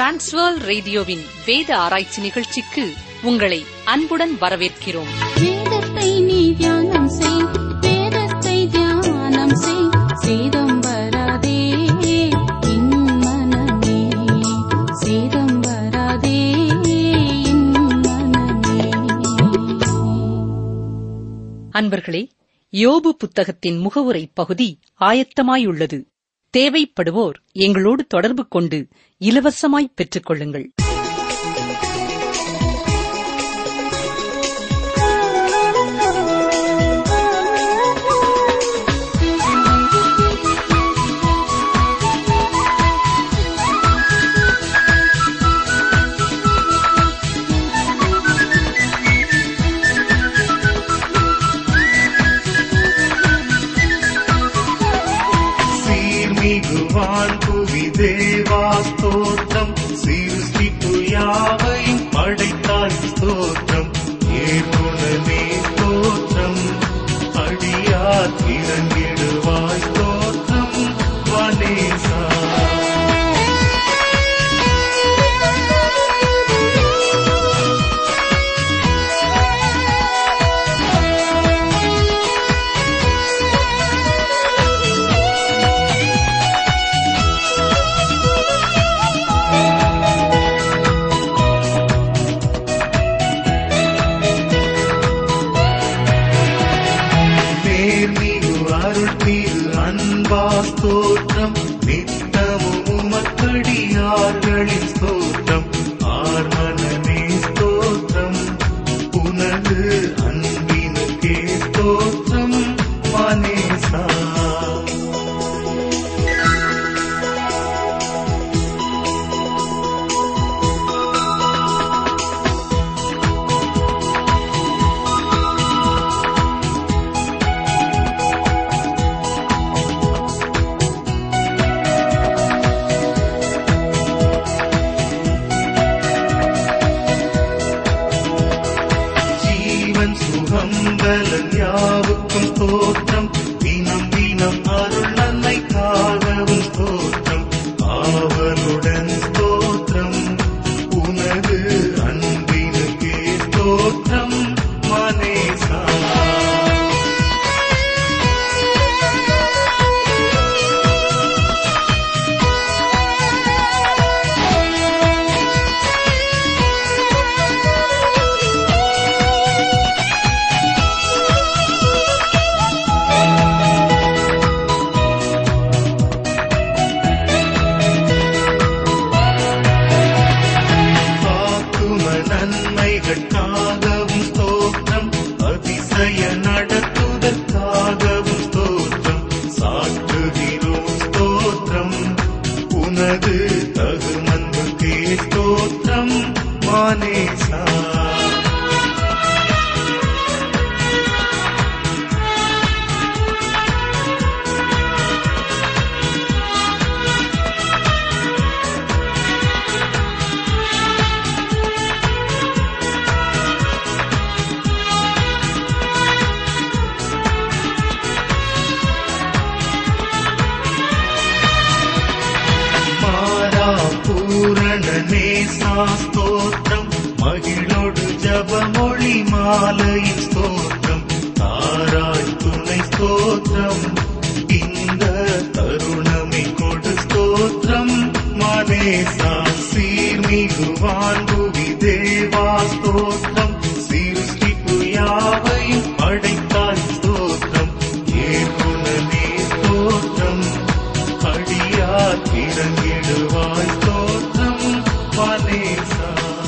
transfer ரேடியோவின் வேத ஆராய்ச்சி நிகழ்ச்சிக்கு உங்களை அன்புடன் வரவேற்கிறோம் வேதத்தை நீ தியானம் செய் வேதத்தை தியானம் செய் சேதம் வராதே என் மனமே சேதம் வராதே என் மனமே அன்பர்களே யோபு புத்தகத்தின் முகவுரை பகுதி ஆயத்தமாயுள்ளது தேவைப்படுவோர் எங்களோடு தொடர்பு கொண்டு இலவசமாய் பெற்றுக் கொள்ளுங்கள் சீர்மிகுவான் புவி தேவா ஸ்தோத்திரம் சிருஷ்டிப்பு யாவையும் படைத்தாய் ஸ்தோத்திரம் ஏகுணமே ஸ்தோத்திரம் அடியார் இறங்கிடுவாய் ஸ்தோத்திரம் வனேசா நேர்மிகு அருள் திரு அன்பா ஸ்தோத்திரம் நித்தமும் உமக்கடியார்களின் ஸ்தோத்திரம் ஆர்மனமே ஸ்தோத்திரம் உனது அன்பினுக்கே ஸ்தோத்திரம் மனேசா ஜீவன் சுகம் பலன் யாவுக்கும் தோற்றம் தினம் தினம் அருள் நன்மைக்காகவும் தோற்றம் ஆவலுடன் ஸ்தோத்திரம் உனது அன்பினுக்கே ஸ்தோத்திரம் மனேசா காக்கும நன்மைகளுக்காகவும் ஸ்தோத்திரம் அதிசய நடத்துதற்காகவும் ஸ்தோத்திரம் சாற்றுகிறோம் ஸ்தோத்திரம் உனது தகுமன்புக்கே ஸ்தோத்திரம் மானேசா மாறா பூரண நேசா ஸ்தோத்திரம் மகிழோடு ஜபமொழி மாலையின் ஸ்தோத்திரம் தாராய் துணை ஸ்தோத்திரம் இந்த தருணமை கொடு ஸ்தோத்திரம் மனேசா சீர்மிகுவான் புவி தேவா ஸ்தோத்திரம் சிருஷ்டிப்பு யாவையும் படைத்தாய் ஸ்தோத்திரம் ஏகுணமே ஸ்தோத்திரம் அடியார் இறங்கிடுவாய் ஸ்தோத்திரம் மனேசா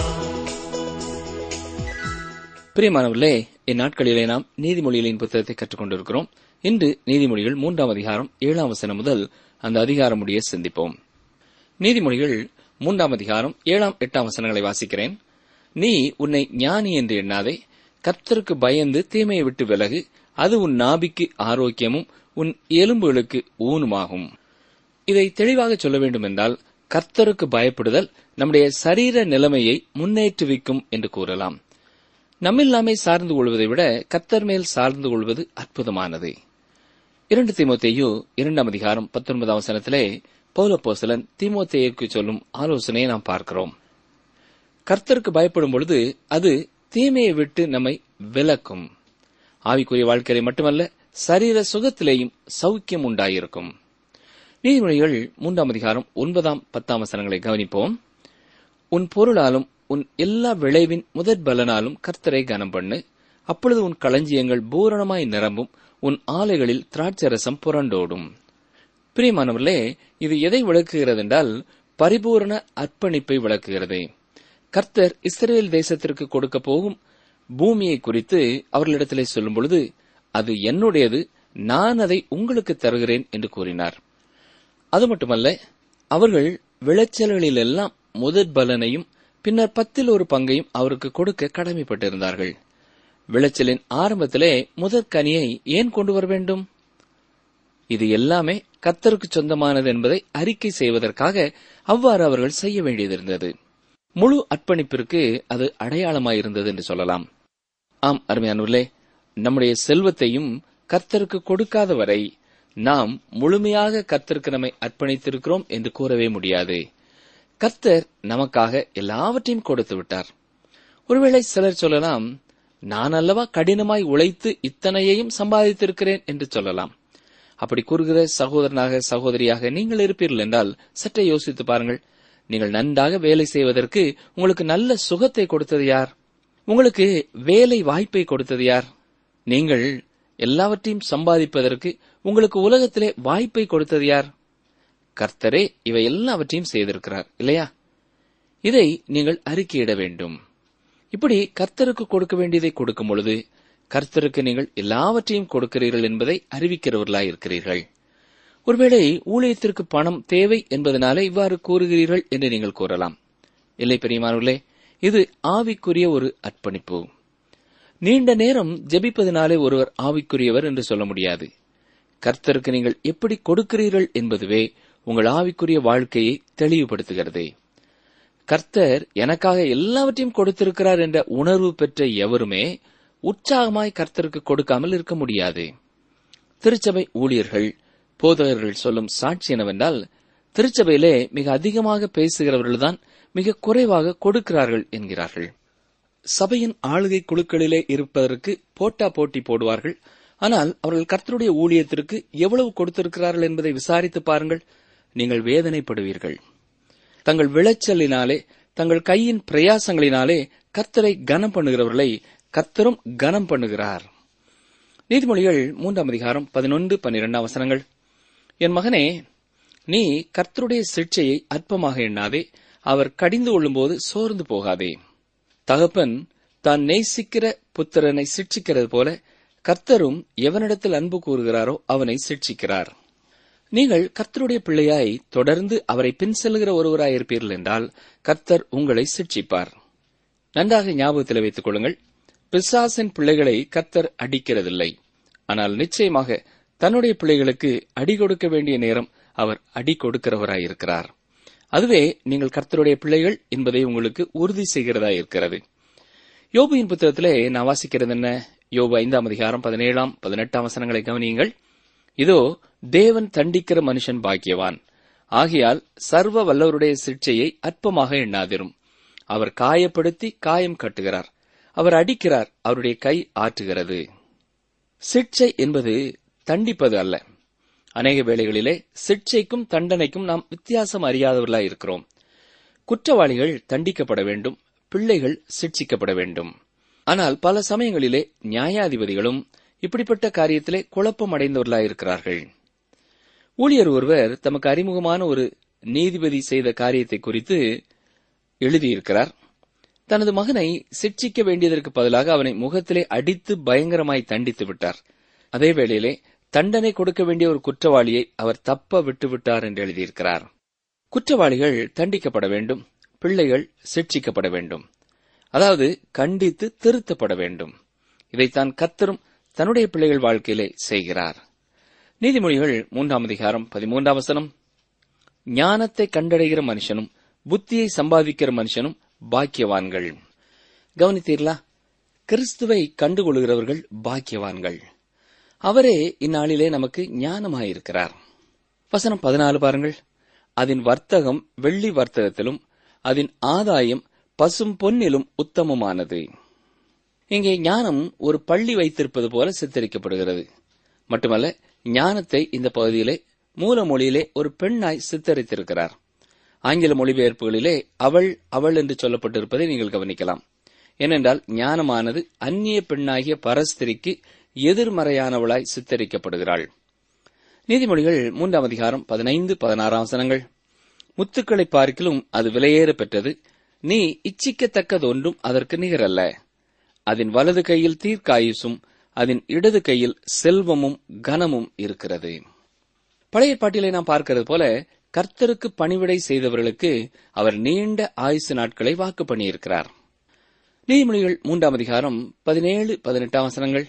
பிரியமானவர்களே இந்நாட்களிலே நாம் நீதிமொழிகளின் புத்தகத்தை கற்றுக்கொண்டிருக்கிறோம் இன்று நீதிமொழிகள் மூன்றாம் அதிகாரம் ஏழாம் வசனம் முதல் அந்த அதிகாரம் முடிய சிந்திப்போம் நீதிமொழிகள் மூன்றாம் அதிகாரம் ஏழாம் எட்டாம் வசனங்களை வாசிக்கிறேன் நீ உன்னை ஞானி என்று எண்ணாதே கர்த்தருக்கு பயந்து தீமையை விட்டு விலகு அது உன் நாபிக்கு ஆரோக்கியமும் உன் எலும்புகளுக்கு ஊனுமாகும் இதை தெளிவாக சொல்ல வேண்டும் என்றால் கர்த்தருக்கு பயப்படுதல் நம்முடைய சரீர நிலைமையை முன்னேற்றுவிக்கும் என்று கூறலாம் நம்மில் நாமே சார்ந்து கொள்வதை விட கர்த்தர் மேல் சார்ந்து கொள்வது அற்புதமானது இரண்டு தீமோத்தேயு இரண்டாம் அதிகாரம் பத்தொன்பதாம் வசனத்திலே பௌலப்போசலன் தீமோத்தேயுக்கு சொல்லும் ஆலோசனையை நாம் பார்க்கிறோம் கர்த்தருக்கு பயப்படும் பொழுது அது தீமையை விட்டு நம்மை விலக்கும் ஆவிக்குரிய வாழ்க்கையில மட்டுமல்ல சரீர சுகத்திலேயும் சௌக்கியம் உண்டாயிருக்கும் நீதிமொழிகள் மூன்றாம் அதிகாரம் ஒன்பதாம் பத்தாம் வசனங்களை கவனிப்போம் உன் பொருளாலும் உன் எல்லா விளைவின் முதற் பலனாலும் கர்த்தரை கனம் பண்ணு அப்பொழுது உன் களஞ்சியங்கள் பூரணமாய் நிரம்பும் உன் ஆலைகளில் திராட்சரசம் புரண்டோடும் பிரியமானவர்களே இது எதை விளக்குகிறது என்றால் பரிபூரண அர்ப்பணிப்பை விளக்குகிறது கர்த்தர் இஸ்ரேல் தேசத்திற்கு கொடுக்க போகும் பூமியை குறித்து அவர்களிடத்திலே சொல்லும் பொழுது அது என்னுடையது நான் அதை உங்களுக்கு தருகிறேன் என்று கூறினார் அது மட்டுமல்ல அவர்கள் விளைச்சல்களிலெல்லாம் முதற் பலனையும் பின்னர் பத்தில் ஒரு பங்கையும் அவருக்கு கொடுக்க கடமைப்பட்டிருந்தார்கள் விளைச்சலின் ஆரம்பத்திலே முதற் கனியை ஏன் கொண்டு வர வேண்டும் இது எல்லாமே கர்த்தருக்கு சொந்தமானது என்பதை அறிக்கை செய்வதற்காக அவ்வாறு அவர்கள் செய்ய வேண்டியதிருந்தது முழு அர்ப்பணிப்பிற்கு அது அடையாளமாயிருந்தது என்று சொல்லலாம் ஆம் அருமையானவர்களே நம்முடைய செல்வத்தையும் கர்த்தருக்கு கொடுக்காத வரை நாம் முழுமையாக கர்த்தருக்கு நம்மை அர்ப்பணித்திருக்கிறோம் என்று கூறவே முடியாது கர்த்தர் நமக்காக எல்லாவற்றையும் கொடுத்து விட்டார் ஒருவேளை சிலர் சொல்லலாம் நான் அல்லவா கடினமாய் உழைத்து இத்தனையையும் சம்பாதித்திருக்கிறேன் என்று சொல்லலாம் அப்படி கூறுகிற சகோதரனாக சகோதரியாக நீங்கள் இருப்பீர்கள் என்றால் சற்றே யோசித்து பாருங்கள் நீங்கள் நன்றாக வேலை செய்வதற்கு உங்களுக்கு நல்ல சுகத்தை கொடுத்தது யார் உங்களுக்கு வேலை வாய்ப்பை கொடுத்தது யார் நீங்கள் எல்லாவற்றையும் சம்பாதிப்பதற்கு உங்களுக்கு உலகத்திலே வாய்ப்பை கொடுத்தது யார் கர்த்தரே இவை எல்லாவற்றையும் செய்திருக்கிறார் இல்லையா இதை நீங்கள் அறிக்கையிட வேண்டும் இப்படி கர்த்தருக்கு கொடுக்க வேண்டியதை கொடுக்கும் பொழுது கர்த்தருக்கு நீங்கள் எல்லாவற்றையும் கொடுக்கிறீர்கள் என்பதை அறிவிக்கிறவர்களாய் இருக்கிறீர்கள் ஒருவேளை ஊழியத்திற்கு பணம் தேவை என்பதனாலே இவ்வாறு கூறுகிறீர்கள் என்று நீங்கள் கூறலாம் இல்லை பெரியமானவர்களே இது ஆவிக்குரிய ஒரு அர்ப்பணிப்பு நீண்ட நேரம் ஜெபிப்பதனாலே ஒருவர் ஆவிக்குரியவர் என்று சொல்ல முடியாது கர்த்தருக்கு நீங்கள் எப்படி கொடுக்கிறீர்கள் என்பதுவே உங்கள் ஆவிக்குரிய வாழ்க்கையை தெளிவுபடுத்துகிறது கர்த்தர் எனக்காக எல்லாவற்றையும் கொடுத்திருக்கிறார் என்ற உணர்வு பெற்ற எவருமே உற்சாகமாய் கர்த்தருக்கு கொடுக்காமல் இருக்க முடியாது திருச்சபை ஊழியர்கள் போதகர்கள் சொல்லும் சாட்சி என்னவென்றால் திருச்சபையிலே மிக அதிகமாக பேசுகிறவர்கள்தான் மிக குறைவாக கொடுக்கிறார்கள் என்கிறார்கள் சபையின் ஆளுகை குழுக்களிலே இருப்பதற்கு போட்டா போட்டி போடுவார்கள் ஆனால் அவர்கள் கர்த்தருடைய ஊழியத்திற்கு எவ்வளவு கொடுத்திருக்கிறார்கள் என்பதை விசாரித்து பாருங்கள் நீங்கள் வேதனைப்படுவீர்கள் தங்கள் விளைச்சலினாலே தங்கள் கையின் பிரயாசங்களினாலே கர்த்தரை கனம் பண்ணுகிறவர்களை கர்த்தரும் கனம் பண்ணுகிறார் நீதிமொழிகள் மூன்றாம் அதிகாரம் பதினொன்று பன்னிரெண்டாம் வசனங்கள் என் மகனே நீ கர்த்தருடைய சிக்ஷையை அற்பமாக எண்ணாதே அவர் கடிந்து கொள்ளும்போது சோர்ந்து போகாதே தகப்பன் தான் நேசிக்கிற புத்திரனை சிட்சிக்கிறது போல கர்த்தரும் எவனிடத்தில் அன்பு கூறுகிறாரோ அவனை சிட்சிக்கிறார் நீங்கள் கர்த்தருடைய பிள்ளையாய் தொடர்ந்து அவரை பின் செல்லுகிற ஒருவராய் இருப்பீர்கள் என்றால் கர்த்தர் உங்களை சிட்சிப்பார் நன்றாக ஞாபகத்தில் வைத்துக் கொள்ளுங்கள் பிசாசின் பிள்ளைகளை கர்த்தர் அடிக்கிறதில்லை ஆனால் நிச்சயமாக தன்னுடைய பிள்ளைகளுக்கு அடி கொடுக்க வேண்டிய நேரம் அவர் அடி கொடுக்கிறவராயிருக்கிறார் அதுவே நீங்கள் கர்த்தருடைய பிள்ளைகள் என்பதை உங்களுக்கு உறுதி செய்கிறதா இருக்கிறது யோபுவின் புத்தகத்திலே நான் வாசிக்கிறது என்ன யோபு ஐந்தாம் அதிகாரம் பதினேழாம் பதினெட்டாம் வசனங்களை கவனியுங்கள் இதோ தேவன் தண்டிக்கிற மனுஷன் பாக்கியவான் ஆகையால் சர்வ வல்லவருடைய சிக்ஷையை அற்பமாக எண்ணாதிரும் அவர் காயப்படுத்தி காயம் கட்டுகிறார் அவர் அடிக்கிறார் அவருடைய கை ஆற்றுகிறது சிக்ஷை என்பது தண்டிப்பது அல்ல அநேக வேளைகளிலே சிக்ஷைக்கும் தண்டனைக்கும் நாம் வித்தியாசம் அறியாதவர்களாய் இருக்கிறோம் குற்றவாளிகள் தண்டிக்கப்பட வேண்டும் பிள்ளைகள் சிக்ஷிக்கப்பட வேண்டும் ஆனால் பல சமயங்களிலே நியாயாதிபதிகளும் இப்படிப்பட்ட காரியத்திலே குழப்பம் அடைந்தவர்களாயிருக்கிறார்கள் ஊழியர் ஒருவர் தமக்கு அறிமுகமான ஒரு நீதிபதி செய்த காரியத்தை குறித்து எழுதியிருக்கிறார் தனது மகனை சிக்ஷிக்க வேண்டியதற்கு பதிலாக அவனை முகத்திலே அடித்து பயங்கரமாய் தண்டித்து விட்டார் அதே வேளையிலே தண்டனை கொடுக்க வேண்டிய ஒரு குற்றவாளியை அவர் தப்ப விட்டு விட்டார் என்று எழுதியிருக்கிறார் குற்றவாளிகள் தண்டிக்கப்பட வேண்டும் பிள்ளைகள் சிக்ஷிக்கப்பட வேண்டும் அதாவது கண்டித்து திருத்தப்பட வேண்டும் இதைத்தான் கத்தரும் தன்னுடைய பிள்ளைகள் வாழ்க்கையிலே செய்கிறார் நீதிமொழிகள் மூன்றாம் அதிகாரம் பதிமூன்றாம் வசனம் ஞானத்தை கண்டடைகிற மனுஷனும் புத்தியை சம்பாதிக்கிற மனுஷனும் பாக்கியவான்கள் கவனித்தீர்களா கிறிஸ்துவை கண்டுகொள்கிறவர்கள் பாக்கியவான்கள் அவரே இந்நாளிலே நமக்கு ஞானமாயிருக்கிறார் வசனம் பதினாலு பாருங்கள் அதன் வர்த்தகம் வெள்ளி வர்த்தகத்திலும் அதன் ஆதாயம் பசும் பொன்னிலும் உத்தமமானது இங்கே ஞானம் ஒரு பள்ளி வைத்திருப்பது போல சித்தரிக்கப்படுகிறது மட்டுமல்ல ஞானத்தை இந்த பகுதியிலே மூல மொழியிலே ஒரு பெண்ணாய் சித்தரித்திருக்கிறார் ஆங்கில மொழிபெயர்ப்புகளிலே அவள் அவள் என்று சொல்லப்பட்டிருப்பதை நீங்கள் கவனிக்கலாம் ஏனென்றால் ஞானமானது அந்நிய பெண்ணாகிய பரஸ்திரிக்கு எதிர்மறையானவளாய் சித்தரிக்கப்படுகிறாள் நீதிமொழிகள் மூன்றாம் அதிகாரம் பதினைந்து பதினாறாம் வசனங்கள் முத்துக்களை பார்க்கிலும் அது விலையேற பெற்றது நீ இச்சிக்கத்தக்கது ஒன்றும் அதற்கு நிகரல்ல அதன் வலது கையில் தீர்க்காயுசும் அதன் இடது கையில் செல்வமும் கனமும் இருக்கிறது பழைய பாட்டிலே நாம் பார்க்கிறது போல கர்த்தருக்கு பணிவிடை செய்தவர்களுக்கு அவர் நீண்ட ஆயுசு நாட்களை வாக்கு பண்ணியிருக்கிறார் நீதிமொழிகள் மூன்றாம் அதிகாரம் பதினேழு பதினெட்டாம் வசனங்கள்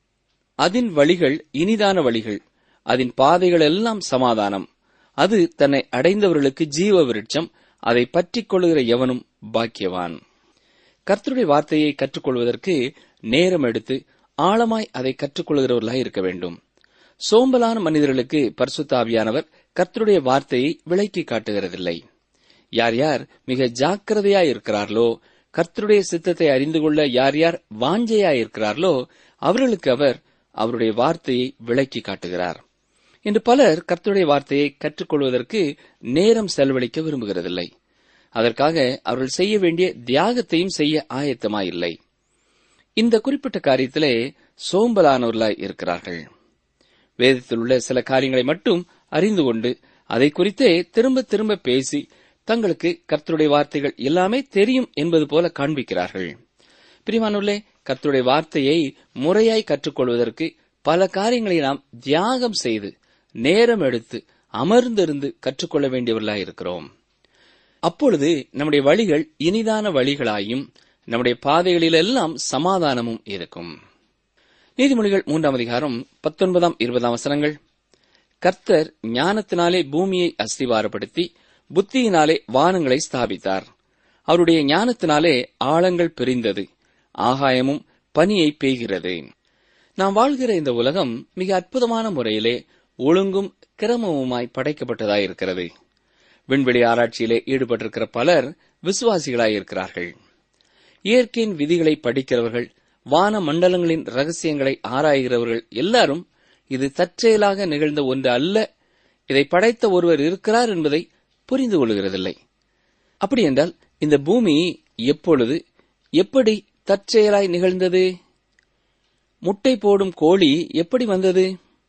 அதன் வழிகள் இனிதான வழிகள் அதன் பாதைகள் எல்லாம் சமாதானம் அது தன்னை அடைந்தவர்களுக்கு ஜீவ விருட்சம் அதை பற்றிக் கொள்ளுகிற எவனும் பாக்கியவான் கர்த்தருடைய வார்த்தையை கற்றுக்கொள்வதற்கு நேரம் எடுத்து ஆழமாய் அதை கற்றுக்கொள்கிறவர்களாய் இருக்க வேண்டும் சோம்பலான மனிதர்களுக்கு பரிசுத்தாவியானவர் கர்த்தருடைய வார்த்தையை விளக்கி காட்டுகிறதில்லை யார் யார் மிக ஜாக்கிரதையாய் இருக்கிறார்களோ கர்த்தருடைய சித்தத்தை அறிந்து கொள்ள யார் யார் வாஞ்சையாய் இருக்கிறார்களோ அவர்களுக்கு அவர் அவருடைய வார்த்தையை விளக்கி காட்டுகிறார் இன்று பலர் கர்த்தருடைய வார்த்தையை கற்றுக்கொள்வதற்கு நேரம் செலவழிக்க விரும்புகிறதில்லை அதற்காக அவர்கள் செய்ய வேண்டிய தியாகத்தையும் செய்ய ஆயத்தமாயில்லை இந்த குறிப்பிட்ட காரியத்திலே சோம்பலானவர்களாய் இருக்கிறார்கள் வேதத்தில் உள்ள சில காரியங்களை மட்டும் அறிந்து கொண்டு அதை குறித்தே திரும்ப திரும்ப பேசி தங்களுக்கு கர்த்தருடைய வார்த்தைகள் எல்லாமே தெரியும் என்பது போல காண்பிக்கிறார்கள் பிரிவானுள்ளே கர்த்தருடைய வார்த்தையை முறையாய் கற்றுக்கொள்வதற்கு பல காரியங்களை நாம் தியாகம் செய்து நேரம் எடுத்து அமர்ந்திருந்து கற்றுக்கொள்ள வேண்டியவர்களாய் இருக்கிறோம் அப்பொழுது நம்முடைய வழிகள் இனிதான வழிகளாயும் நம்முடைய பாதைகளிலெல்லாம் சமாதானமும் இருக்கும் நீதிமொழிகள் மூன்றாம் அதிகாரம் பத்தொன்பதாம் இருபதாம் வசனங்கள் கர்த்தர் ஞானத்தினாலே பூமியை அஸ்திவாரப்படுத்தி புத்தியினாலே வானங்களை ஸ்தாபித்தார் அவருடைய ஞானத்தினாலே ஆழங்கள் பிரிந்தது ஆகாயமும் பனியை பெய்கிறது நாம் வாழ்கிற இந்த உலகம் மிக அற்புதமான முறையிலே ஒழுங்கும் கிரமமுமாய் படைக்கப்பட்டதாயிருக்கிறது விண்வெளி ஆராய்ச்சியிலே ஈடுபட்டிருக்கிற பலர் விசுவாசிகளாயிருக்கிறார்கள் இயற்கையின் விதிகளை படிக்கிறவர்கள் வான மண்டலங்களின் ரகசியங்களை ஆராய்கிறவர்கள் எல்லாரும் இது தற்செயலாக நிகழ்ந்த ஒன்று அல்ல இதை படைத்த ஒருவர் இருக்கிறார் என்பதை புரிந்து கொள்கிறதில்லை அப்படி என்றால் இந்த பூமி எப்பொழுது எப்படி தற்செயலாய் நிகழ்ந்தது முட்டை போடும் கோழி எப்படி வந்தது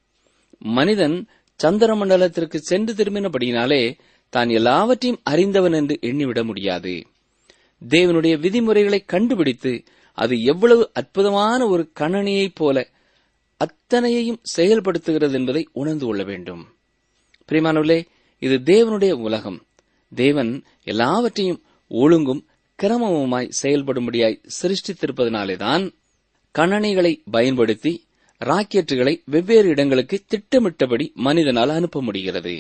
மனிதன் சந்திர மண்டலத்திற்கு சென்று திரும்பினபடியினாலே தான் எல்லாவற்றையும் அறிந்தவன் என்று எண்ணிவிட முடியாது தேவனுடைய விதிமுறைகளை கண்டுபிடித்து அது எவ்வளவு அற்புதமான ஒரு கணனியைப் போல அத்தனையையும் செயல்படுத்துகிறது என்பதை உணர்ந்து கொள்ள வேண்டும் பிரிமானவர்களே இது தேவனுடைய உலகம் தேவன் எல்லாவற்றையும் ஒழுங்கும் கிரமமுமாய் செயல்படும்படியாய் சிருஷ்டித்திருப்பதனாலேதான் கணனிகளை பயன்படுத்தி ராக்கெட்டுகளை வெவ்வேறு இடங்களுக்கு திட்டமிட்டபடி மனிதனால் அனுப்ப முடிகிறது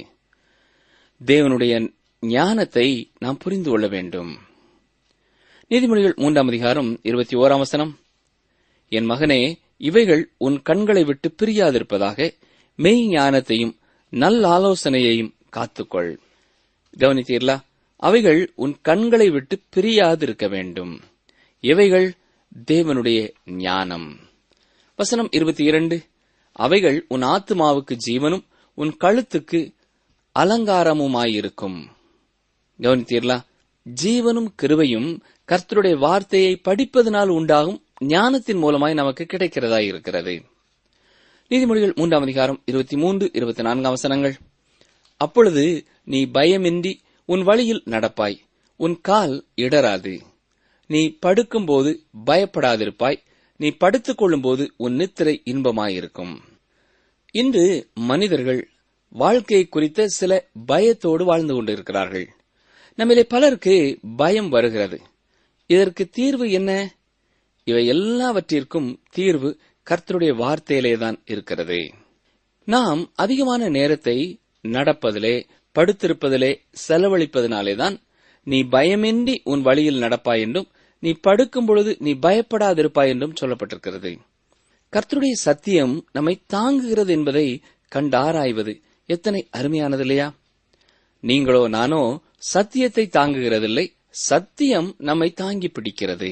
தேவனுடைய ஞானத்தை நாம் புரிந்து கொள்ள வேண்டும் நீதிமொழிகள் மூன்றாம் அதிகாரம் இருபத்தி ஓராம் வசனம் என் மகனே இவைகள் உன் கண்களை விட்டு பிரியாதிருப்பதாக மெய் ஞானத்தையும் நல் ஆலோசனையையும் காத்துக்கொள் கவனித்தீர்களா அவைகள் உன் கண்களை விட்டு பிரியாதிருக்க வேண்டும் இவைகள் தேவனுடைய ஞானம் வசனம் இருபத்தி இரண்டு அவைகள் உன் ஆத்துமாவுக்கு ஜீவனும் உன் கழுத்துக்கு அலங்காரமுமாயிருக்கும் கவனித்தீர்களா ஜீவனும் கிருபையும் கர்த்தருடைய வார்த்தையை படிப்பதனால் உண்டாகும் ஞானத்தின் மூலமாய் நமக்கு கிடைக்கிறதா இருக்கிறது நீதிமொழிகள் மூன்றாம் அதிகாரம் இருபத்தி மூன்று இருபத்தி நான்காம் வசனங்கள் அப்பொழுது நீ பயமின்றி உன் வழியில் நடப்பாய் உன் கால் இடராது நீ படுக்கும்போது பயப்படாதிருப்பாய் நீ படுத்துக் கொள்ளும்போது உன் நித்திரை இன்பமாயிருக்கும் இன்று மனிதர்கள் வாழ்க்கை குறித்த சில பயத்தோடு வாழ்ந்து கொண்டிருக்கிறார்கள் நம்மிலே பலருக்கு பயம் வருகிறது இதற்கு தீர்வு என்ன இவை எல்லாவற்றிற்கும் தீர்வு கர்த்தருடைய வார்த்தையிலேதான் இருக்கிறது நாம் அதிகமான நேரத்தை நடப்பதிலே படுத்திருப்பதிலே செலவழிப்பதனாலேதான் நீ பயமின்றி உன் வழியில் நடப்பாய் என்றும் நீ படுக்கும் பொழுது நீ பயப்படாதிருப்பாய் என்றும் சொல்லப்பட்டிருக்கிறது கர்த்தருடைய சத்தியம் நம்மை தாங்குகிறது என்பதை கண்டாராய்வது எத்தனை அருமையானது இல்லையா நீங்களோ நானோ சத்தியத்தை தாங்குகிறதில்லை சத்தியம் நம்மை தாங்கி பிடிக்கிறது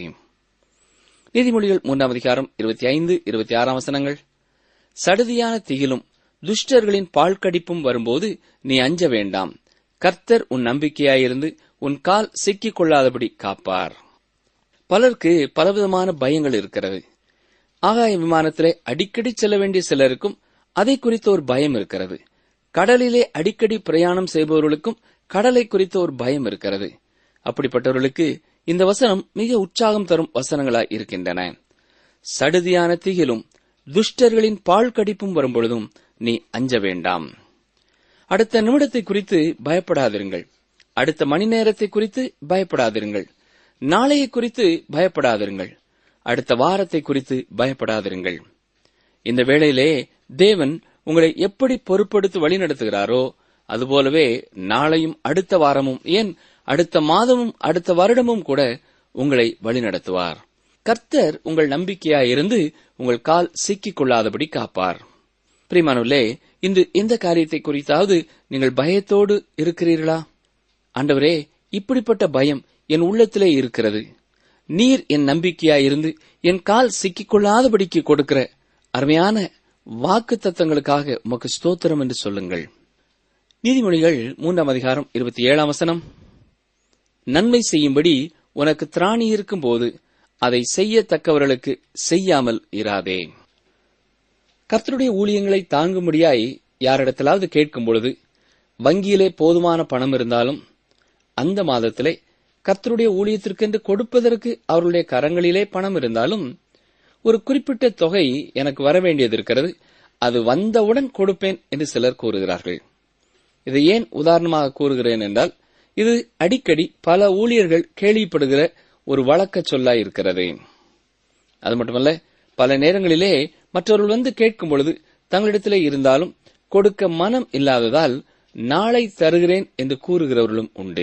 நீதிமொழிகள் மூன்றாம் அதிகாரம் இருபத்தி ஐந்து இருபத்தி ஆறாம் வசனங்கள் சடுதியான திகிலும் துஷ்டர்களின் பாழ்கடிப்பும் வரும்போது நீ அஞ்ச வேண்டாம் கர்த்தர் உன் நம்பிக்கையாயிருந்து உன் கால் சிக்கிக் கொள்ளாதபடி காப்பார் பலருக்கு பலவிதமான பயங்கள் இருக்கிறது ஆகாய விமானத்திலே அடிக்கடி செல்ல வேண்டிய சிலருக்கும் அதை குறித்த ஒரு பயம் இருக்கிறது கடலிலே அடிக்கடி பிரயாணம் செய்பவர்களுக்கும் கடலை குறித்த ஒரு பயம் இருக்கிறது அப்படிப்பட்டவர்களுக்கு இந்த வசனம் மிக உற்சாகம் தரும் வசனங்களாய் இருக்கின்றன சடுதியான திகிலும் துஷ்டர்களின் பால் கடிப்பும் வரும்பொழுதும் நீ அஞ்ச வேண்டாம் அடுத்த நிமிடத்தை குறித்து பயப்படாதிருங்கள் அடுத்த மணி நேரத்தை குறித்து பயப்படாதிருங்கள் நாளையை குறித்து பயப்படாதிருங்கள் அடுத்த வாரத்தை குறித்து பயப்படாதிருங்கள் இந்த வேளையிலே தேவன் உங்களை எப்படி பொறுப்படுத்தி வழிநடத்துகிறாரோ அதுபோலவே நாளையும் அடுத்த வாரமும் ஏன் அடுத்த மாதமும் அடுத்த வருடமும் கூட உங்களை வழிநடத்துவார் கர்த்தர் உங்கள் நம்பிக்கையாயிருந்து உங்கள் கால் சிக்கிக் கொள்ளாதபடி காப்பார் பிரிமானுள்ளே இன்று எந்த காரியத்தை குறித்தாவது நீங்கள் பயத்தோடு இருக்கிறீர்களா ஆண்டவரே இப்படிப்பட்ட பயம் என் உள்ளத்திலே இருக்கிறது நீர் என் நம்பிக்கையாயிருந்து என் கால் சிக்கிக் கொள்ளாதபடிக்கு கொடுக்கிற அருமையான வாக்கு தத்தங்களுக்காக உமக்கு ஸ்தோத்திரம் என்று சொல்லுங்கள் நீதிமொழிகள் மூன்றாம் அதிகாரம் இருபத்தி ஏழாம் வசனம் நன்மை செய்யும்படி உனக்கு திராணி இருக்கும்போது அதை செய்யத்தக்கவர்களுக்கு செய்யாமல் இராதே கர்த்தருடைய ஊழியங்களை தாங்கும்படியாய் யாரிடத்திலாவது கேட்கும் பொழுது வங்கியிலே போதுமான பணம் இருந்தாலும் அந்த மாதத்திலே கர்த்தருடைய ஊழியத்திற்கென்று கொடுப்பதற்கு அவர்களுடைய கரங்களிலே பணம் இருந்தாலும் ஒரு குறிப்பிட்ட தொகை எனக்கு வர வேண்டியது இருக்கிறது அது வந்தவுடன் கொடுப்பேன் என்று சிலர் கூறுகிறார்கள் இதை ஏன் உதாரணமாக கூறுகிறேன் என்றால் இது அடிக்கடி பல ஊழியர்கள் கேள்விப்படுகிற ஒரு வழக்க சொல்லாய் இருக்கிறது அது மட்டுமல்ல பல நேரங்களிலே மற்றவர்கள் வந்து கேட்கும் பொழுது தங்களிடத்திலே இருந்தாலும் கொடுக்க மனம் இல்லாததால் நாளை தருகிறேன் என்று கூறுகிறவர்களும் உண்டு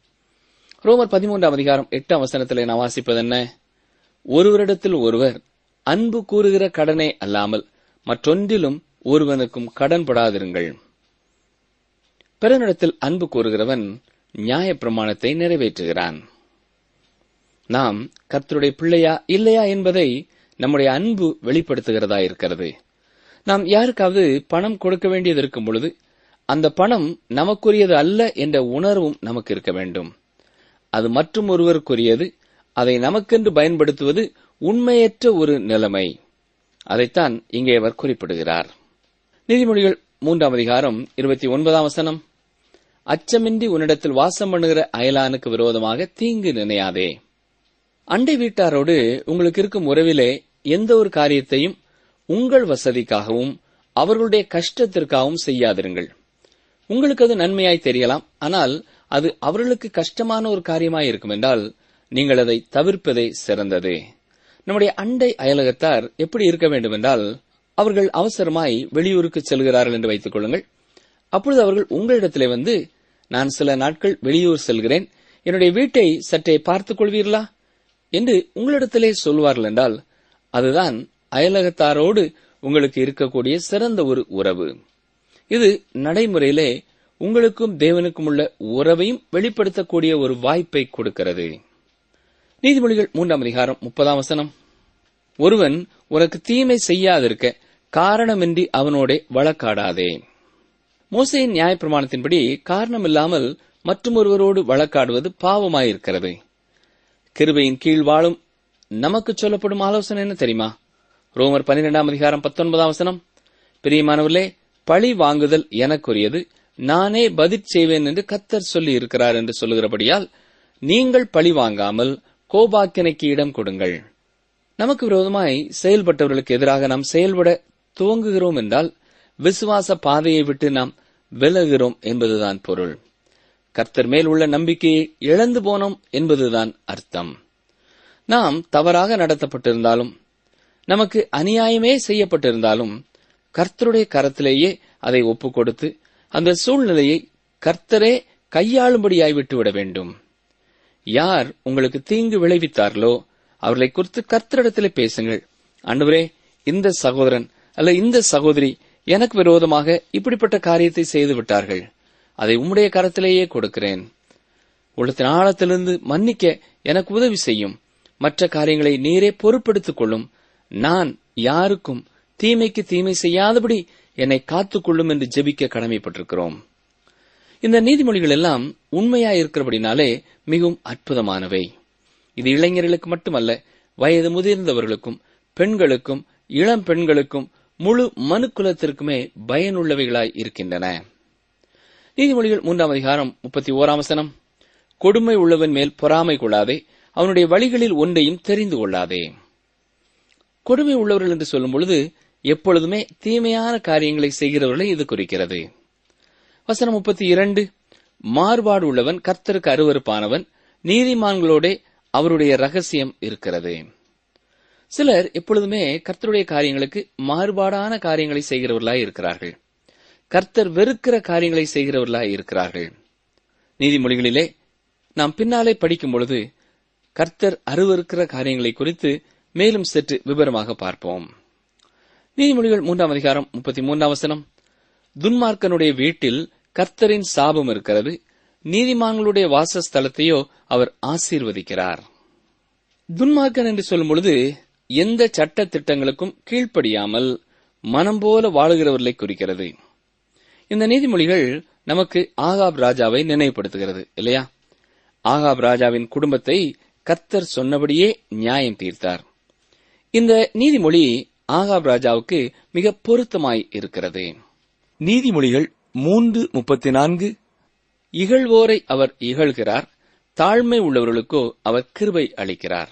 ரோமர் பதிமூன்றாம் அதிகாரம் எட்டாம் வசனத்திலே நான் வாசிப்பது என்ன ஒருவரிடத்தில் ஒருவர் அன்பு கூறுகிற கடனே அல்லாமல் மற்றொன்றிலும் ஒருவனுக்கும் கடன்படாதிருங்கள் பிறனிடத்தில் அன்பு கூறுகிறவன் நியாயப்பிரமாணத்தை நிறைவேற்றுகிறான் நாம் கர்த்தருடைய பிள்ளையா இல்லையா என்பதை நம்முடைய அன்பு வெளிப்படுத்துகிறதா இருக்கிறது நாம் யாருக்காவது பணம் கொடுக்க வேண்டியது இருக்கும் பொழுது அந்த பணம் நமக்குரியது அல்ல என்ற உணர்வும் நமக்கு இருக்க வேண்டும் அது மற்றும் ஒருவருக்குரியது அதை நமக்கென்று பயன்படுத்துவது உண்மையற்ற ஒரு நிலைமை அதைத்தான் இங்கே அவர் குறிப்பிடுகிறார் நீதிமொழிகள் மூன்றாம் அதிகாரம் இருபத்தி ஒன்பதாம் வசனம் அச்சமின்றி உன்னிடத்தில் வாசம் பண்ணுகிற அயலானுக்கு விரோதமாக தீங்கு நினையாதே அண்டை வீட்டாரோடு உங்களுக்கு இருக்கும் உறவிலே எந்த ஒரு காரியத்தையும் உங்கள் வசதிக்காகவும் அவர்களுடைய கஷ்டத்திற்காகவும் செய்யாதிருங்கள் உங்களுக்கு அது நன்மையாய் தெரியலாம் ஆனால் அது அவர்களுக்கு கஷ்டமான ஒரு காரியமாய் இருக்கும் என்றால் நீங்கள் அதை தவிர்ப்பதே சிறந்தது நம்முடைய அண்டை அயலகத்தார் எப்படி இருக்க வேண்டும் என்றால் அவர்கள் அவசரமாய் வெளியூருக்கு செல்கிறார்கள் என்று வைத்துக் கொள்ளுங்கள் அப்பொழுது அவர்கள் உங்களிடத்திலே வந்து நான் சில நாட்கள் வெளியூர் செல்கிறேன் என்னுடைய வீட்டை சற்றே பார்த்துக் கொள்வீர்களா என்று உங்களிடத்திலே சொல்வார்கள் என்றால் அதுதான் அயலகத்தாரோடு உங்களுக்கு இருக்கக்கூடிய சிறந்த ஒரு உறவு இது நடைமுறையிலே உங்களுக்கும் தேவனுக்கும் உள்ள உறவையும் வெளிப்படுத்தக்கூடிய ஒரு வாய்ப்பை கொடுக்கிறது நீதிமொழிகள் மூன்றாம் அதிகாரம் முப்பதாம் வசனம் ஒருவன் உனக்கு தீமை செய்யாதிருக்க காரணமின்றி அவனோடே வழக்காடாதே மோசையின் நியாயப்பிரமாணத்தின்படி காரணமில்லாமல் மற்றொருவரோடு வழக்காடுவது பாவமாயிருக்கிறது கிருபையின் கீழ் வாழும் நமக்கு சொல்லப்படும் ஆலோசனை என்ன தெரியுமா ரோமர் பன்னிரெண்டாம் அதிகாரம் பத்தொன்பதாம் வசனம் பிரியமானவர்களே பழி வாங்குதல் எனக்குரியது நானே பதில் செய்வேன் என்று கத்தர் சொல்லி இருக்கிறார் என்று சொல்லுகிறபடியால் நீங்கள் பழி வாங்காமல் கோபாக்கினைக்கு இடம் கொடுங்கள் நமக்கு விரோதமாய் செயல்பட்டவர்களுக்கு எதிராக நாம் செயல்பட துவங்குகிறோம் என்றால் விசுவாச பாதையை விட்டு நாம் விலகுகிறோம் என்பதுதான் பொருள் கர்த்தர் மேல் உள்ள நம்பிக்கையை இழந்து போனோம் என்பதுதான் அர்த்தம் நாம் தவறாக நடத்தப்பட்டிருந்தாலும் நமக்கு அநியாயமே செய்யப்பட்டிருந்தாலும் கர்த்தருடைய கரத்திலேயே அதை ஒப்புக் கொடுத்து அந்த சூழ்நிலையை கர்த்தரே கையாளும்படியாய் விட்டுவிட வேண்டும் யார் உங்களுக்கு தீங்கு விளைவித்தார்களோ அவர்களை குறித்து கர்த்தரிடத்திலே பேசுங்கள் ஆண்டவரே இந்த சகோதரன் அல்ல இந்த சகோதரி எனக்கு விரோதமாக இப்படிப்பட்ட காரியத்தை செய்து விட்டார்கள் அதை உம்முடைய கரத்திலேயே கொடுக்கிறேன் உள்ளத்தின் ஆழத்திலிருந்து மன்னிக்க எனக்கு உதவி செய்யும் மற்ற காரியங்களை நீரே பொறுப்பெடுத்துக் கொள்ளும் நான் யாருக்கும் தீமைக்கு தீமை செய்யாதபடி என்னை காத்துக்கொள்ளும் என்று ஜெபிக்க கடமைப்பட்டிருக்கிறோம் இந்த நீதிமொழிகள் எல்லாம் உண்மையாயிருக்கிறபடினாலே மிகவும் அற்புதமானவை இது இளைஞர்களுக்கு மட்டுமல்ல வயது முதிர்ந்தவர்களுக்கும் பெண்களுக்கும் இளம் பெண்களுக்கும் முழு மனுக்குலத்திற்குமே பயனுள்ளவைகளாய் இருக்கின்றன நீதிமொழிகள் மூன்றாம் அதிகாரம் முப்பத்தி ஓராம் வசனம் கொடுமை உள்ளவன் மேல் பொறாமை கொள்ளாதே அவனுடைய வழிகளில் ஒன்றையும் தெரிந்து கொள்ளாதே கொடுமை உள்ளவர்கள் என்று சொல்லும் பொழுது எப்பொழுதுமே தீமையான காரியங்களை செய்கிறவர்களை இது குறிக்கிறது வசனம் முப்பத்தி இரண்டு மாறுபாடு உள்ளவன் கர்த்தருக்கு அருவருப்பானவன் நீதிமான்களோட அவருடைய ரகசியம் இருக்கிறது சிலர் எப்பொழுதுமே கர்த்தருடைய காரியங்களுக்கு மாறுபாடான காரியங்களை செய்கிறவர்களாய் இருக்கிறார்கள் கர்த்தர் வெறுக்கிற காரியங்களை செய்கிறவர்களாய் இருக்கிறார்கள் நீதிமொழிகளிலே நாம் பின்னாலே படிக்கும் பொழுது கர்த்தர் அருவருக்கிற காரியங்களை குறித்து மேலும் சற்று விவரமாக பார்ப்போம் நீதிமொழிகள் மூன்றாம் அதிகாரம் முப்பத்தி மூன்றாம் வசனம் துன்மார்க்கனுடைய வீட்டில் கர்த்தரின் சாபம் இருக்கிறது நீதிமான்களுடைய வாசஸ்தலத்தையோ அவர் ஆசீர்வதிக்கிறார் துன்மார்க்கன் என்று சொல்லும் பொழுது எந்த சட்ட திட்டங்களுக்கும் கீழ்ப்படியாமல் மனம் போல வாழுகிறவர்களை குறிக்கிறது இந்த நீதிமொழிகள் நமக்கு ஆகாப் ராஜாவை நினைவுபடுத்துகிறது இல்லையா ஆகாப் ராஜாவின் குடும்பத்தை கர்த்தர் சொன்னபடியே நியாயம் தீர்த்தார் இந்த நீதிமொழி ஆகாப் ராஜாவுக்கு மிக பொருத்தமாய் இருக்கிறது நீதிமொழிகள் மூன்று முப்பத்தி நான்கு இகழ்வோரை அவர் இகழ்கிறார் தாழ்மை உள்ளவர்களுக்கோ அவர் கிருபை அளிக்கிறார்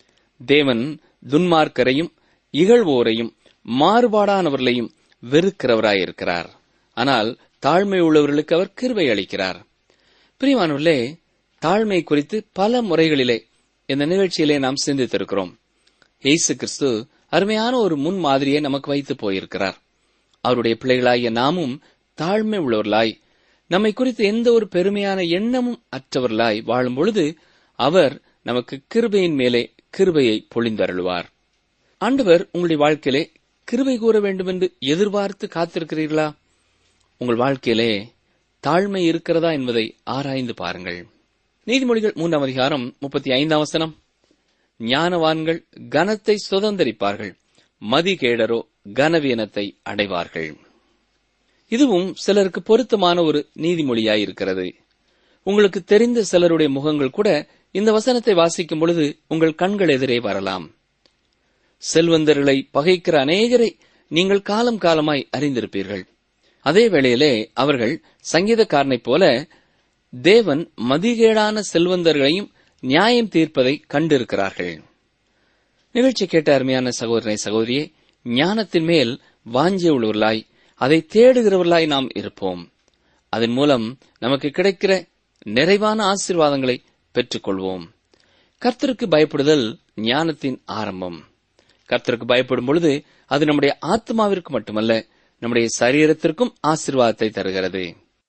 தேவன் துன்மார்க்கரையும் இகழ்வோரையும் மாறுபாடானவர்களையும் வெறுக்கிறவராயிருக்கிறார் ஆனால் தாழ்மை உள்ளவர்களுக்கு அவர் கிருபை அளிக்கிறார் பிரியமானவர்களே தாழ்மை குறித்து பல முறைகளிலே இந்த நிகழ்ச்சியிலே நாம் சிந்தித்திருக்கிறோம் இயேசு கிறிஸ்து அருமையான ஒரு முன் மாதிரியை நமக்கு வைத்து போயிருக்கிறார் அவருடைய பிள்ளைகளாகிய நாமும் தாழ்மை உள்ளவர்களாய் நம்மை குறித்து எந்த ஒரு பெருமையான எண்ணமும் அற்றவர்களாய் வாழும் பொழுது அவர் நமக்கு கிருபையின் மேலே கிருபையை பொழிந்தருள்வார் ஆண்டவர் உங்களுடைய வாழ்க்கையிலே கிருபை கூற வேண்டும் என்று எதிர்பார்த்து காத்திருக்கிறீர்களா உங்கள் வாழ்க்கையிலே தாழ்மை இருக்கிறதா என்பதை ஆராய்ந்து பாருங்கள் நீதிமொழிகள் மூன்றாம் அதிகாரம் முப்பத்தி ஐந்தாம் வசனம் ஞானவான்கள் கனத்தை சுதந்தரிப்பார்கள் மதிகேடரோ கனவீனத்தை அடைவார்கள் இதுவும் சிலருக்கு பொருத்தமான ஒரு நீதிமொழியாயிருக்கிறது உங்களுக்கு தெரிந்த சிலருடைய முகங்கள் கூட இந்த வசனத்தை வாசிக்கும் பொழுது உங்கள் கண்கள் எதிரே வரலாம் செல்வந்தர்களை பகைக்கிற அநேகரை நீங்கள் காலம் காலமாய் அறிந்திருப்பீர்கள் அதே வேளையிலே அவர்கள் சங்கீதக்காரனைப் போல தேவன் மதிகேடான செல்வந்தர்களையும் நியாயம் தீர்ப்பதை கண்டிருக்கிறார்கள் நிகழ்ச்சி கேட்ட அருமையான சகோதரனை சகோதரியே ஞானத்தின் மேல் வாஞ்சிய உள்ளவர்களாய் அதை தேடுகிறவர்களாய் நாம் இருப்போம் அதன் மூலம் நமக்கு கிடைக்கிற நிறைவான ஆசீர்வாதங்களை பெற்றுக்கொள்வோம் கர்த்தருக்கு பயப்படுதல் ஞானத்தின் ஆரம்பம் கர்த்தருக்கு பயப்படும் பொழுது அது நம்முடைய ஆத்மாவிற்கு மட்டுமல்ல நம்முடைய சரீரத்திற்கும் ஆசீர்வாதத்தை தருகிறது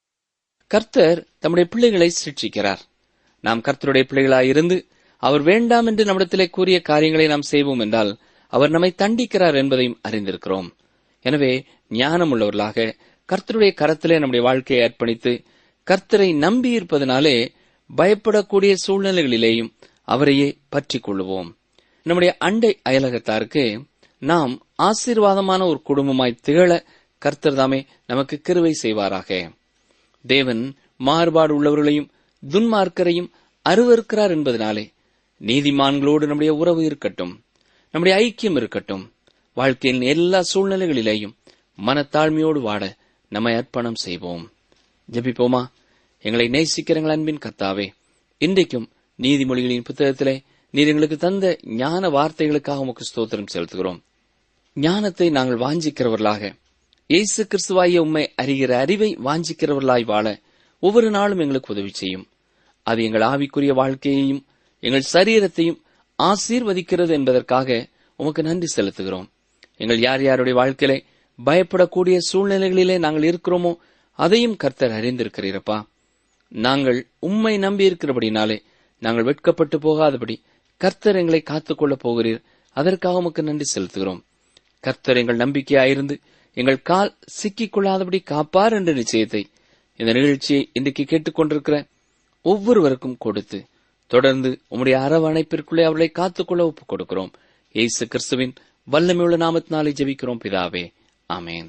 கர்த்தர் தம்முடைய பிள்ளைகளை சிக்ஷிக்கிறார் நாம் கர்த்தருடைய பிள்ளைகளாய் இருந்து அவர் வேண்டாம் என்று நம்மிடத்திலே கூறிய காரியங்களை நாம் செய்வோம் என்றால் அவர் நம்மை தண்டிக்கிறார் என்பதையும் அறிந்திருக்கிறோம் எனவே ஞானம் உள்ளவர்களாக கர்த்தருடைய கரத்திலே நம்முடைய வாழ்க்கையை அர்ப்பணித்து கர்த்தரை நம்பியிருப்பதனாலே பயப்படக்கூடிய சூழ்நிலைகளிலேயும் அவரையே பற்றிக் கொள்ளுவோம் நம்முடைய அண்டை அயலகத்தாருக்கு நாம் ஆசீர்வாதமான ஒரு குடும்பமாய் திகழ கர்த்தர் தாமே நமக்கு கிருவை செய்வாராக தேவன் மாறுபாடு உள்ளவர்களையும் துன்மார்க்கரையும் அருவருக்கிறார் என்பதனாலே நீதிமான்களோடு நம்முடைய உறவு இருக்கட்டும் நம்முடைய ஐக்கியம் இருக்கட்டும் வாழ்க்கையின் எல்லா சூழ்நிலைகளிலேயும் மனத்தாழ்மையோடு வாட நம்மை அர்ப்பணம் செய்வோம் ஜெபிப்போமா எங்களை நேசிக்கிறங்கள் அன்பின் கத்தாவே இன்றைக்கும் நீதிமொழிகளின் புத்தகத்திலே நீர் எங்களுக்கு தந்த ஞான வார்த்தைகளுக்காக உமக்கு ஸ்தோத்திரம் செலுத்துகிறோம் ஞானத்தை நாங்கள் வாஞ்சிக்கிறவர்களாக இயேசு கிறிஸ்துவாய உம்மை அறிகிற அறிவை வாஞ்சிக்கிறவர்களாய் வாழ ஒவ்வொரு நாளும் எங்களுக்கு உதவி செய்யும் அது எங்கள் ஆவிக்குரிய வாழ்க்கையையும் எங்கள் சரீரத்தையும் ஆசீர்வதிக்கிறது என்பதற்காக உமக்கு நன்றி செலுத்துகிறோம் எங்கள் யார் யாருடைய வாழ்க்கையிலே பயப்படக்கூடிய சூழ்நிலைகளிலே நாங்கள் இருக்கிறோமோ அதையும் கர்த்தர் அறிந்திருக்கிறீரப்பா நாங்கள் உம்மை நம்பி இருக்கிறபடினாலே நாங்கள் வெட்கப்பட்டு போகாதபடி கர்த்தர் எங்களை காத்துக்கொள்ளப் போகிறீர் அதற்காக உமக்கு நன்றி செலுத்துகிறோம் கர்த்தர் எங்கள் நம்பிக்கையாயிருந்து எங்கள் கால் சிக்கிக் கொள்ளாதபடி காப்பார் என்ற நிச்சயத்தை இந்த நிகழ்ச்சியை இன்றைக்கு கேட்டுக்கொண்டிருக்கிற ஒவ்வொருவருக்கும் கொடுத்து தொடர்ந்து உம்முடைய அரவணைப்பிற்குள்ளே அவர்களை காத்துக்கொள்ள ஒப்புக் கொடுக்கிறோம் இயேசு கிறிஸ்துவின் வல்லமையுள்ள நாமத்தினாலே ஜெபிக்கிறோம் பிதாவே ஆமென்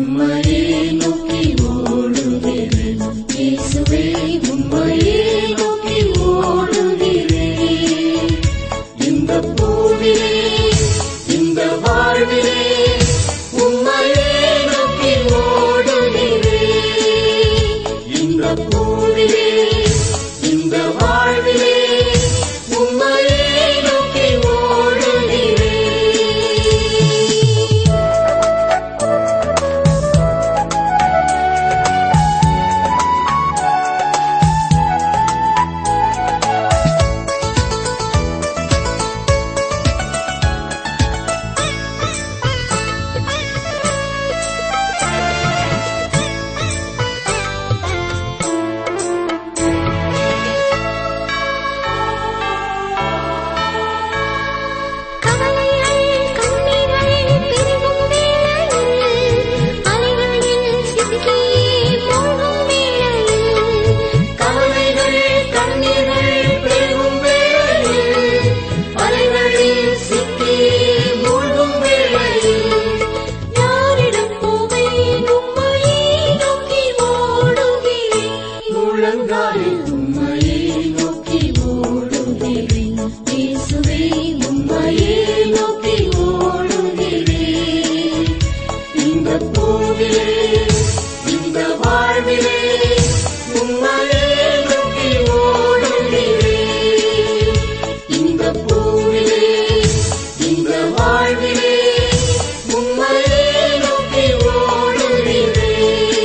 இயேசுவே உம்மையே நோக்கி ஓடுகிறேன் இந்த பூவிலே இந்த வாழ்விலே உம்மையே நோக்கி ஓடுகிறேன் இந்த பூவிலே இந்த வாழ்விலே உம்மையே நோக்கி ஓடுகிறேன் கவலைகள் கண்ணீர்கள் பெருகும் வேளையில் அலைகளில் சிக்கி மூழ்கும் வேளையில் கவலைகள் கண்ணீர்கள் பெருகும் வேளையில் அலைகளில் சிக்கி மூழ்கும் வேளையில் யாரிடம் போவேன் உம்மையே நோக்கி ஓடுகிறேன் முழங்காலில் உம்மையே நோக்கி ஓடுகிறேன் இயேசுவே உம்மையே நோக்கி ஓடுகிறேன் இந்த பூவிலே இந்த வாழ்விலே உம்மையே நோக்கி ஓடுகிறேன் இந்த பூவிலே இந்த வாழ்விலே உம்மையே நோக்கி ஓடுகிறேன்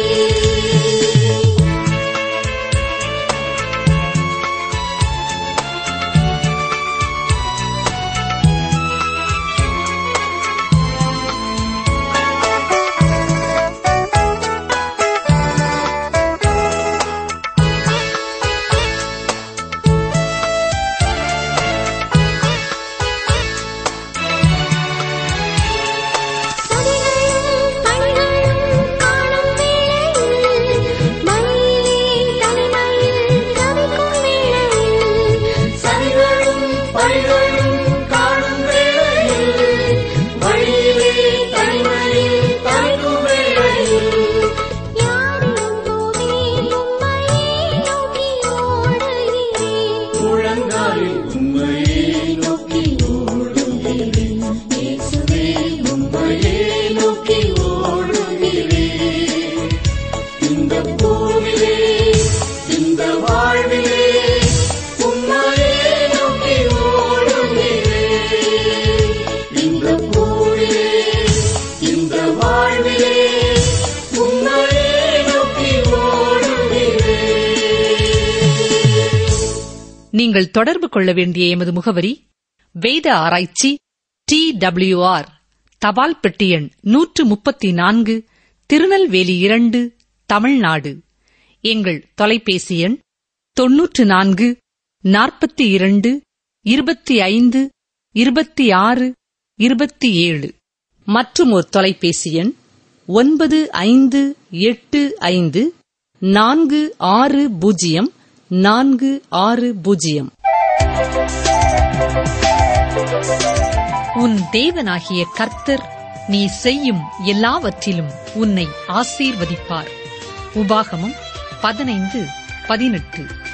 சதிகளும் பணிகளும் காணும் வேளையில் மழையிலே தனிமையில் தவிக்கும் வேளையில் சதிகளும் பணிகளும் காணும் வேளையில் மழையிலே தனிமையில் தவிக்கும் வேளையில் யாரிடம் போவேன் உம்மையே நோக்கி ஓடுகிறேன் முழங்காலில் உம்மையே நோக்கி ஓடுகிறேன் இயேசுவே உம்மையே நோக்கி ஓடுகிறேன் இந்த பூவிலே இந்த வாழ்விலே உம்மையே நோக்கி ஓடுகிறேன் இந்த பூவிலே இந்த வாழ்விலே உம்மையே நோக்கி ஓடுகிறேன் நீங்கள் தொடர்பு கொள்ள வேண்டிய எமது முகவரி வேத ஆராய்ச்சி டி டபிள்யூஆர் தபால் பெட்டி எண் நூற்று முப்பத்தி நான்கு திருநெல்வேலி இரண்டு தமிழ்நாடு எங்கள் தொலைபேசி எண் தொன்னூற்று நான்கு நாற்பத்தி இரண்டு இருபத்தி ஐந்து இருபத்தி ஆறு இருபத்தி ஏழு மற்றும் ஒரு தொலைபேசி எண் ஒன்பது ஐந்து எட்டு ஐந்து நான்கு ஆறு பூஜ்ஜியம் நான்கு ஆறு பூஜ்ஜியம் உன் தேவனாகிய கர்த்தர் நீ செய்யும் எல்லாவற்றிலும் உன்னை ஆசீர்வதிப்பார் உபாகமம் பதினைந்து பதினெட்டு